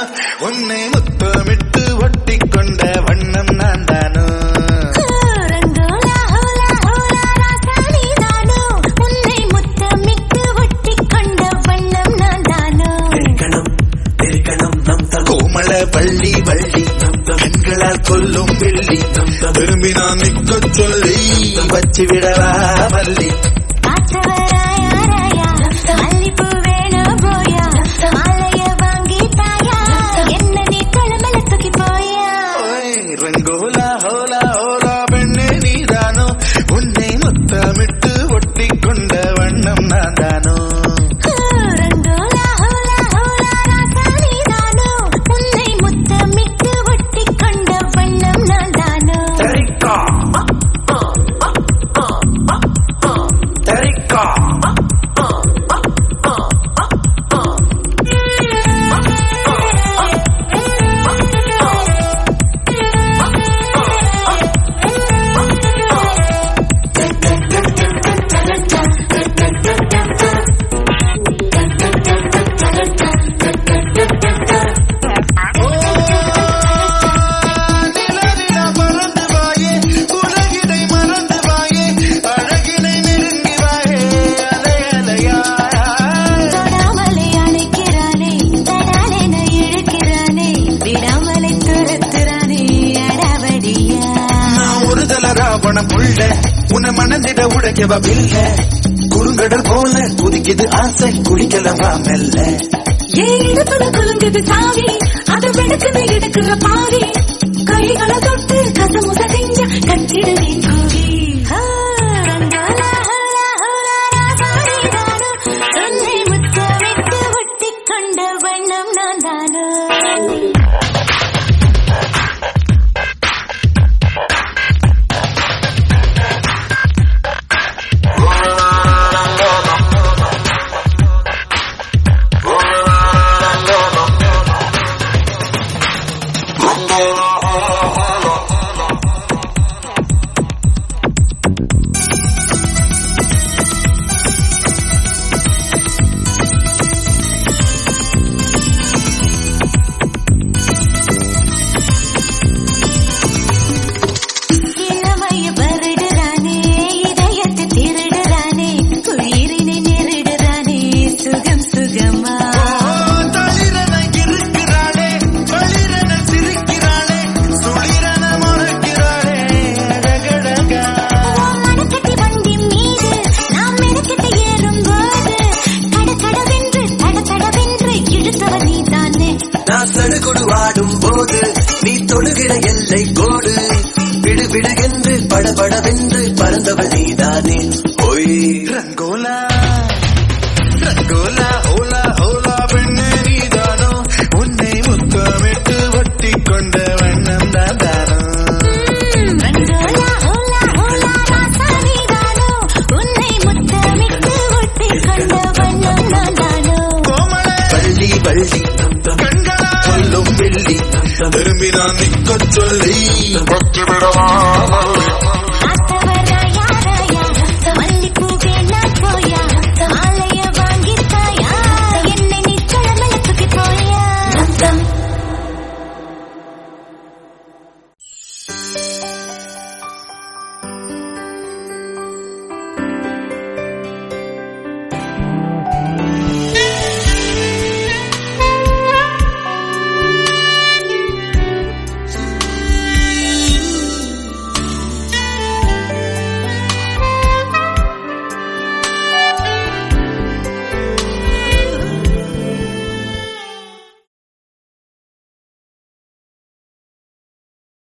உன்னை முத்தமிட்டு ஒட்டி கொண்ட வண்ணம் நான் தானோ ரங்கோலா ஹோலா ஹோலா ராசாலி தானோ உன்னை முத்தமிட்டு ஒட்டிக் கொண்ட வண்ணம் நான் தானோ தெரிக்கணும் தெரிக்கணும் நம் தம் கோமள வள்ளி வள்ளி கண்களால் கொல்லும் வெள்ளி விரும்பி நான் நிக்க சொல்லி வச்சு விடவா வள்ளி காத்தவராயா ராயா மல்லிப்பூ வேணும் போயா மாலைய வாங்கி தாயா என்ன நீ தலைமையில தூக்கி போயா ஓய், ரங்கோலா ஹோலா ஹோலா பெண்ணே நீதானோ உன்னை முத்தமிட்டு ஒட்டி கொண்ட வண்ணம் நான் தானோ ரங்கோலா ஹோலா ஹோலா ராசாலி தானோ உன்னை முத்தமிட்டு ஒட்டிக் கொண்ட வண்ணம் நான் தானோ தெரிக்கா தெரிக்கா நிலவில பறந்து வாயே உலகினை மறந்து வாயே அழகினை நெருங்கி வாயே அலை அலையாய் தொடாமலே அணைக்கிறானே தடாலென இழுக்கிறானே விடாமலை துரத்துறானே அடாவடியா நான் ஒரு தல ராவணம் உள்ள உன்னை மணந்திட உடைக்கவ பில்ல குறுங்கடல் போல குதிக்குது ஆசை குளிக்கலவா மெல்ல ஏன் இடுப்புல குலுங்குது சாவி அது வெடுக்குது எடுக்கிற பாவி கைகளை தொட்டு கசமுச செஞ்ச கட்டிடுவே கூவி ஆ, ரங்கோலா, ஹோலா, ஹோலா, ராசாடி தானோ. உன்னை முத்தமிட்டு ஒட்டிக் கொண்ட வண்ணம் நான் தானோ இளமைய வருடுறானே இதயத்தை திருடுறானே உயிரினை நெருடுறானே சுகம் சுகமா தளிரன இருக்கிறாளே பளிரன சிரிக்கிறாளே சுளிரன முறைக்கிறாளே அழகழகா மணக்கட்டி வண்டி மீது நாம் மெனக்கெட்டு ஏறும்போது கடகடவென்று தடதடவென்று இழுத்தவன் நீதானே நான் சடுகுடு ஆடும் போது நீ தொடுகிற எல்லை கோடு விடு விடு என்று படபடவென்று பறந்தவள் நீதானே ஒய் ரங்கோலா ரங்கோலா ஹோலா ஹோலா பெண்ணே நீதானோ உன்னை முத்தமிட்டு ஒட்டி கொண்ட வண்ணம் தான் தானோ ரங்கோலா ஹோலா ஹோலா ராசா நீதானோ உன்னை முத்தமிட்டு ஒட்டிக் கொண்ட வண்ணம் நான் தானோ கோமள வள்ளி வள்ளி நம் தம் கண்களா சொல்லும் வெள்ளி திரும்பி நான் நிக்க சொல்லி வச்சு விடவா